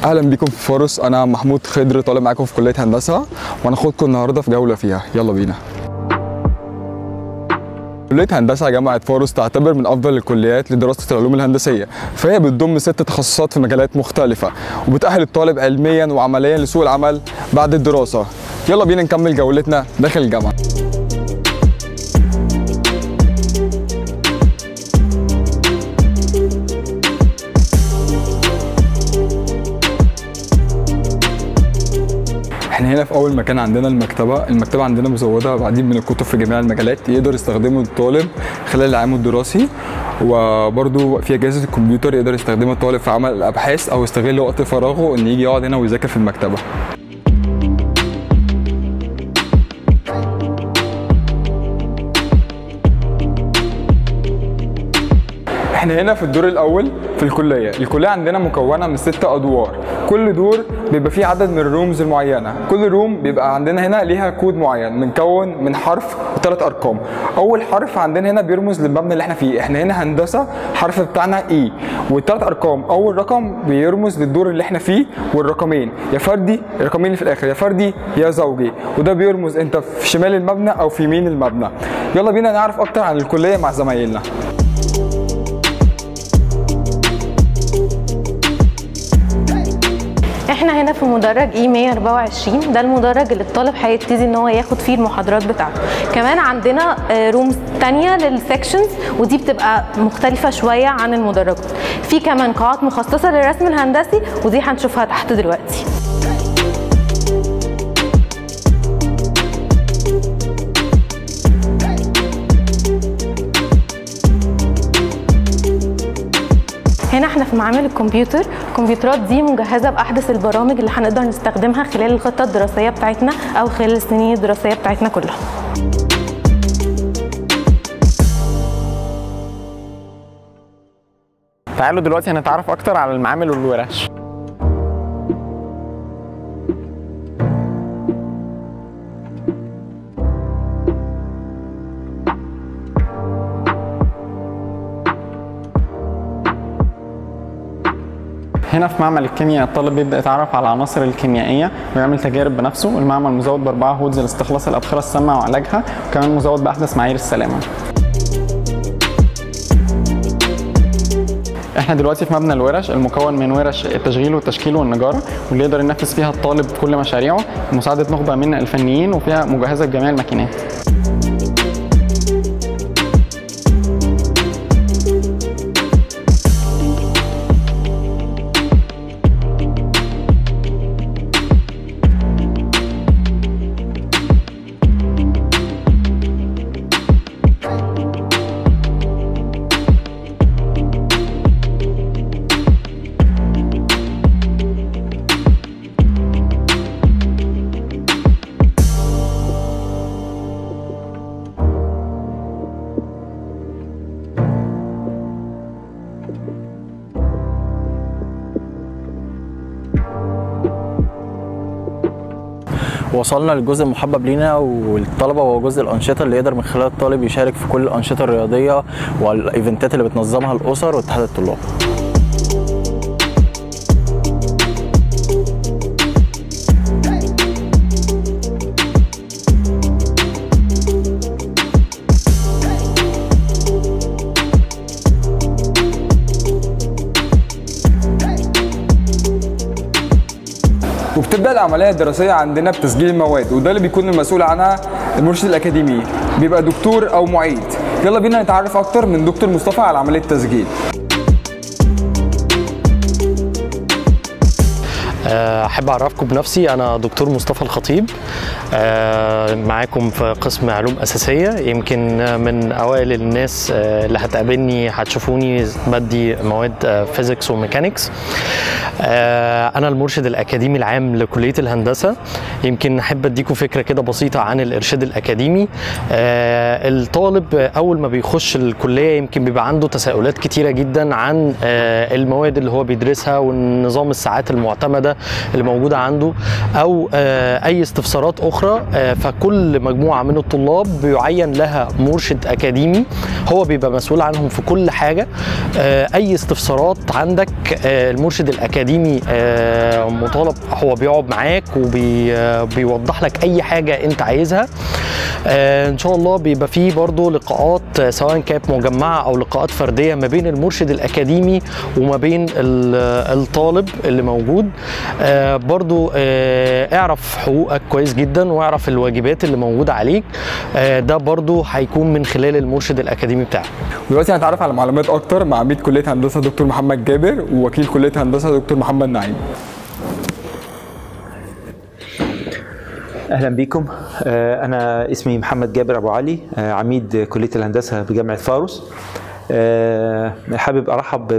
اهلا بيكم في فورس انا محمود خضر طالب معاكم في كليه هندسه وهناخدكم النهارده في جوله فيها يلا بينا كلية هندسة جامعة فاروس تعتبر من أفضل الكليات لدراسة العلوم الهندسية، فهي بتضم ست تخصصات في مجالات مختلفة، وبتأهل الطالب علميا وعمليا لسوق العمل بعد الدراسة. يلا بينا نكمل جولتنا داخل الجامعة. احنا هنا في اول مكان عندنا المكتبه المكتبه عندنا مزوده بعدين من الكتب في جميع المجالات يقدر يستخدمه الطالب خلال العام الدراسي وبرده في اجهزه الكمبيوتر يقدر يستخدمها الطالب في عمل الابحاث او يستغل وقت فراغه ان يجي يقعد هنا ويذاكر في المكتبه احنا هنا في الدور الاول في الكليه الكليه عندنا مكونه من ست ادوار كل دور بيبقى فيه عدد من الرومز المعينه كل روم بيبقى عندنا هنا ليها كود معين مكون من حرف وثلاث ارقام اول حرف عندنا هنا بيرمز للمبنى اللي احنا فيه احنا هنا هندسه الحرف بتاعنا اي والثلاث ارقام اول رقم بيرمز للدور اللي احنا فيه والرقمين يا فردي الرقمين اللي في الاخر يا فردي يا زوجي وده بيرمز انت في شمال المبنى او في يمين المبنى يلا بينا نعرف اكتر عن الكليه مع زمايلنا احنا هنا في مدرج اي 124 ده المدرج اللي الطالب هيبتدي ان هو ياخد فيه المحاضرات بتاعته كمان عندنا رومز تانية للسكشنز ودي بتبقى مختلفة شوية عن المدرجات في كمان قاعات مخصصة للرسم الهندسي ودي هنشوفها تحت دلوقتي هنا احنا في معامل الكمبيوتر الكمبيوترات دي مجهزه باحدث البرامج اللي هنقدر نستخدمها خلال الخطه الدراسيه بتاعتنا او خلال السنين الدراسيه بتاعتنا كلها تعالوا دلوقتي هنتعرف اكتر على المعامل والورش هنا في معمل الكيمياء الطالب بيبدا يتعرف على العناصر الكيميائيه ويعمل تجارب بنفسه المعمل مزود باربعه هودز لاستخلاص الابخره السامه وعلاجها وكمان مزود باحدث معايير السلامه احنا دلوقتي في مبنى الورش المكون من ورش التشغيل والتشكيل والنجاره واللي يقدر ينفذ فيها الطالب كل مشاريعه مساعده نخبه من الفنيين وفيها مجهزه بجميع الماكينات وصلنا للجزء المحبب لينا والطلبه وهو جزء الانشطه اللي يقدر من خلال الطالب يشارك في كل الانشطه الرياضيه والايفنتات اللي بتنظمها الاسر واتحاد الطلاب وبتبدا العمليه الدراسيه عندنا بتسجيل المواد وده اللي بيكون المسؤول عنها المرشد الاكاديمي بيبقى دكتور او معيد يلا بينا نتعرف اكتر من دكتور مصطفى على عمليه التسجيل احب اعرفكم بنفسي انا دكتور مصطفى الخطيب معاكم في قسم علوم اساسيه يمكن من اوائل الناس اللي هتقابلني هتشوفوني بدي مواد فيزيكس وميكانيكس انا المرشد الاكاديمي العام لكليه الهندسه يمكن احب اديكم فكره كده بسيطه عن الارشاد الاكاديمي الطالب اول ما بيخش الكليه يمكن بيبقى عنده تساؤلات كتيره جدا عن المواد اللي هو بيدرسها والنظام الساعات المعتمده اللي موجوده عنده او اي استفسارات اخرى اخرى آه، فكل مجموعه من الطلاب بيعين لها مرشد اكاديمي هو بيبقى مسؤول عنهم في كل حاجه آه، اي استفسارات عندك آه، المرشد الاكاديمي آه، مطالب هو بيقعد معاك وبيوضح لك اي حاجه انت عايزها آه، ان شاء الله بيبقى فيه برضو لقاءات آه، سواء كانت مجمعه او لقاءات فرديه ما بين المرشد الاكاديمي وما بين ال- الطالب اللي موجود آه، برضو آه، اعرف حقوقك كويس جدا واعرف الواجبات اللي موجوده عليك آه، ده برضو هيكون من خلال المرشد الاكاديمي بتاعك دلوقتي هنتعرف على معلومات اكتر مع عميد كليه هندسه دكتور محمد جابر ووكيل كليه هندسه دكتور محمد نعيم اهلا بيكم آه، انا اسمي محمد جابر ابو علي آه، عميد كليه الهندسه بجامعه فاروس آه، حابب ارحب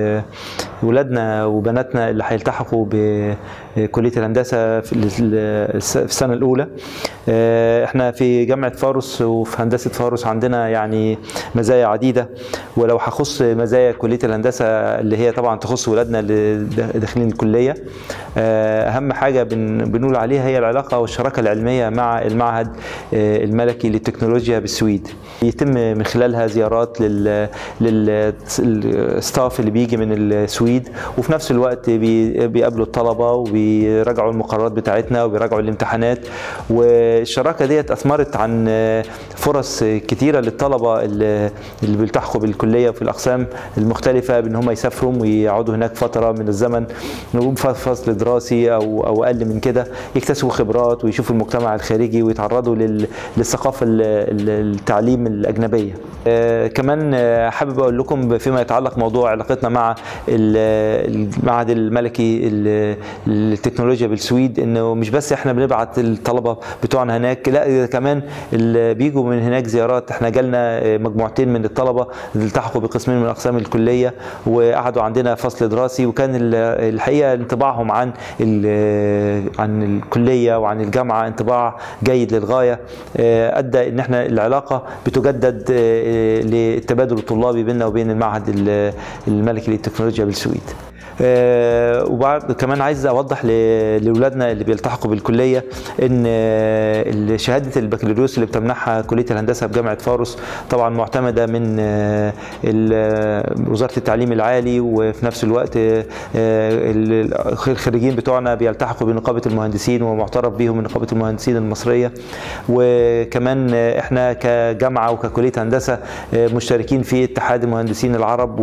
بولادنا وبناتنا اللي هيلتحقوا بكليه الهندسه في ال- في السنه الاولى آه، احنا في جامعه فاروس وفي هندسه فاروس عندنا يعني مزايا عديده ولو هخص مزايا كليه الهندسه اللي هي طبعا تخص ولادنا اللي داخلين الكليه آه، اهم حاجه بن- بنقول عليها هي العلاقه والشراكه العلميه مع المعهد آه، الملكي للتكنولوجيا بالسويد يتم من خلالها زيارات لل للستاف اللي بيجي من السويد وفي نفس الوقت بي- بيقابلوا الطلبه وبيراجعوا المقررات بتاعتنا وبيراجعوا الامتحانات والشراكه ديت اثمرت عن آه، فرص كتيره للطلبه اللي اللي بيلتحقوا بالكليه في الاقسام المختلفه بان هم يسافروا ويقعدوا هناك فتره من الزمن نقوم ف- فصل دراسي او او اقل من كده يكتسبوا خبرات ويشوفوا المجتمع الخارجي ويتعرضوا لل- للثقافه ال- ال- التعليم الاجنبيه. آه، كمان آه، حابب اقول لكم فيما يتعلق موضوع علاقتنا مع ال- المعهد الملكي ال- للتكنولوجيا بالسويد انه مش بس احنا بنبعت الطلبه بتوعنا هناك لا ده كمان اللي بيجوا من هناك زيارات احنا جالنا آه، مجموعتين من الطلبه اللي التحقوا بقسمين من اقسام الكليه وقعدوا عندنا فصل دراسي وكان ال- الحقيقه انطباعهم عن ال- عن الكليه وعن الجامعه انطباع جيد للغايه آه، ادى ان احنا العلاقه بتجدد آه، للتبادل الطلابي بيننا وبين المعهد ال- الملكي للتكنولوجيا بالسويد آه، وبعد كمان عايز اوضح ل- لاولادنا اللي بيلتحقوا بالكليه ان آه، شهاده البكالوريوس اللي بتمنحها كليه الهندسه بجامعه فاروس طبعا معتمده من آه، ال- وزاره التعليم العالي وفي نفس الوقت آه، ال- الخريجين بتوعنا بيلتحقوا بنقابه المهندسين ومعترف بيهم من نقابه المهندسين المصريه وكمان آه، احنا كجامعه وككليه هندسه آه، مشتركين في اتحاد المهندسين العرب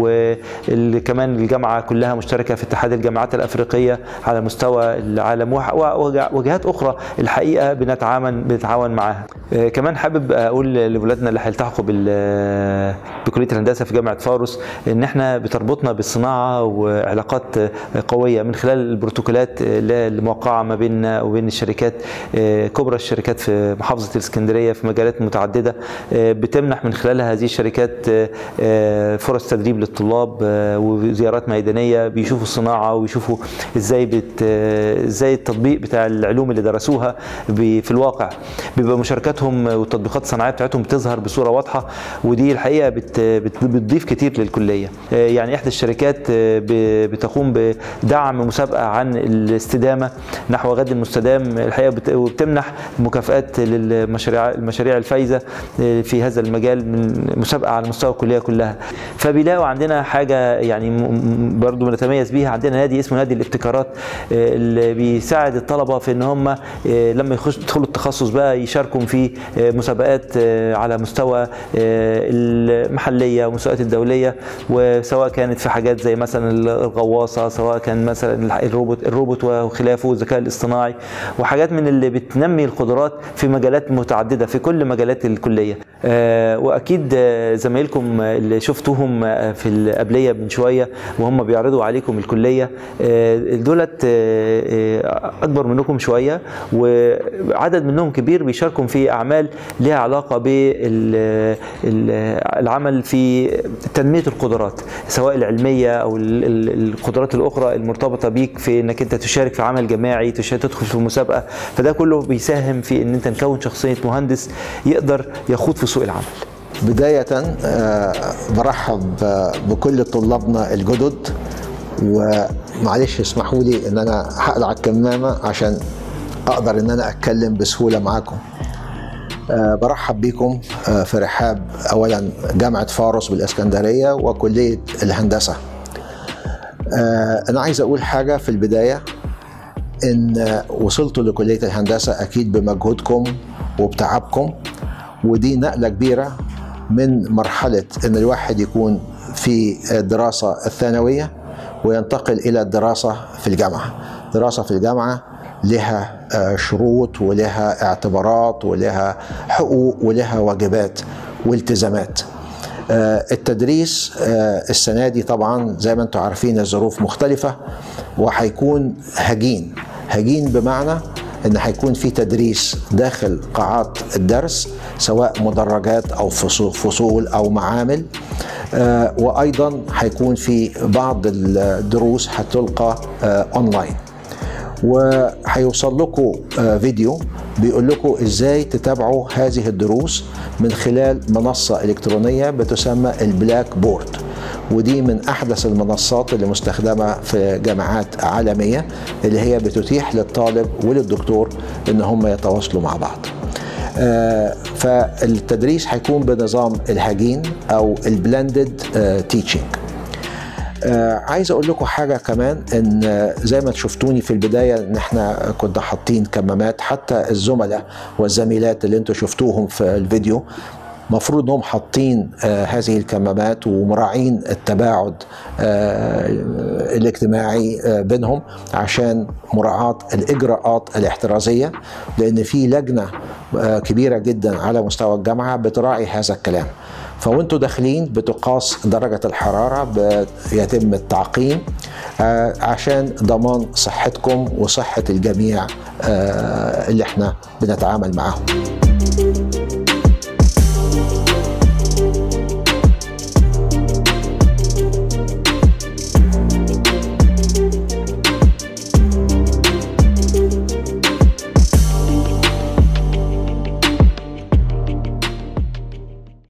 وكمان الجامعه كلها مشتركه في اتحاد الجامعات الافريقيه على مستوى العالم وح- وجه- وجهات اخرى الحقيقه بنتعاون بنتعاون معاها آه، كمان حابب اقول لاولادنا اللي هيلتحقوا بال بكليه الهندسه في جامعه فاروس ان احنا بتربطنا بالصناعه وعلاقات آه، قويه من خلال البروتوكولات آه، اللي الموقعه ما بيننا وبين الشركات آه، كبرى الشركات في محافظه الاسكندريه في مجالات متعدده آه، بتمنح من خلالها هذه الشركات آه، آه، فرص تدريب للطلاب آه، وزيارات ميدانيه بيشوفوا الصناعه ويشوفوا ازاي بت آه، ازاي التطبيق بتاع العلوم اللي درسوها بي- في الواقع بيبقى مشاركاتهم والتطبيقات الصناعيه بتاعتهم بتظهر بصوره واضحه ودي الحقيقه بت بت- بتضيف كتير للكليه آه، يعني احدى الشركات آه، ب- بتقوم بدعم مسابقه عن الاستدامه نحو غد المستدام الحقيقه بت- وبتمنح مكافآت للمشاريع المشاريع الفايزه آه، في هذا المجال من مسابقه على مستوى الكليه كلها فبيلاقوا عندنا حاجه يعني م- م- برضو بنتميز بيها عندنا نادي اسمه نادي الابتكارات آه، اللي بيساعد الطلبه في ان هم آه، لما يخش يدخلوا التخصص بقى يشاركوا في آه، مسابقات آه، على مستوى آه، المحليه والمسابقات الدوليه وسواء كانت في حاجات زي مثلا الغواصه سواء كان مثلا الروبوت الروبوت وخلافه والذكاء الاصطناعي وحاجات من اللي بتنمي القدرات في مجالات متعدده في كل مجالات الكليه آه، واكيد آه، زمايلكم اللي شفتوهم آه، في القبليه من شويه وهم بيعرضوا عليكم الكليه آه، دولت آه، آه، اكبر منكم شويه وعدد منهم كبير بيشاركوا في اعمال لها علاقه بالعمل في تنميه القدرات سواء العلميه او ال- ال- القدرات الاخرى المرتبطه بيك في انك انت تشارك في عمل جماعي تش- تدخل في مسابقه فده كله بيساهم في ان انت نكون شخصيه مهندس يقدر يخوض في سوق العمل بداية آه، برحب آه، بكل طلابنا الجدد ومعلش اسمحوا لي ان انا هقلع الكمامة عشان اقدر ان انا اتكلم بسهوله معاكم أه برحب بكم أه في رحاب اولا جامعه فاروس بالاسكندريه وكليه الهندسه أه انا عايز اقول حاجه في البدايه ان وصلتوا لكليه الهندسه اكيد بمجهودكم وبتعبكم ودي نقله كبيره من مرحله ان الواحد يكون في الدراسه الثانويه وينتقل الى الدراسه في الجامعه دراسه في الجامعه لها شروط ولها اعتبارات ولها حقوق ولها واجبات والتزامات التدريس السنه دي طبعا زي ما انتم عارفين الظروف مختلفه وهيكون هجين هجين بمعنى ان هيكون في تدريس داخل قاعات الدرس سواء مدرجات او فصول او معامل آه وايضا هيكون في بعض الدروس هتلقى آه اونلاين وهيوصل لكم آه فيديو بيقول لكم ازاي تتابعوا هذه الدروس من خلال منصه الكترونيه بتسمى البلاك بورد ودي من احدث المنصات اللي مستخدمه في جامعات عالميه اللي هي بتتيح للطالب وللدكتور ان هم يتواصلوا مع بعض. آه فالتدريس هيكون بنظام الهجين او البلندد تيتشنج. آه عايز اقول لكم حاجه كمان ان زي ما شفتوني في البدايه ان احنا كنا حاطين كمامات حتى الزملاء والزميلات اللي انتم شفتوهم في الفيديو مفروض انهم حاطين آه هذه الكمامات ومراعين التباعد آه الاجتماعي آه بينهم عشان مراعاة الإجراءات الاحترازية لأن في لجنة آه كبيرة جدا على مستوى الجامعة بتراعي هذا الكلام فوانتوا داخلين بتقاس درجة الحرارة بيتم التعقيم آه عشان ضمان صحتكم وصحة الجميع آه اللي احنا بنتعامل معاهم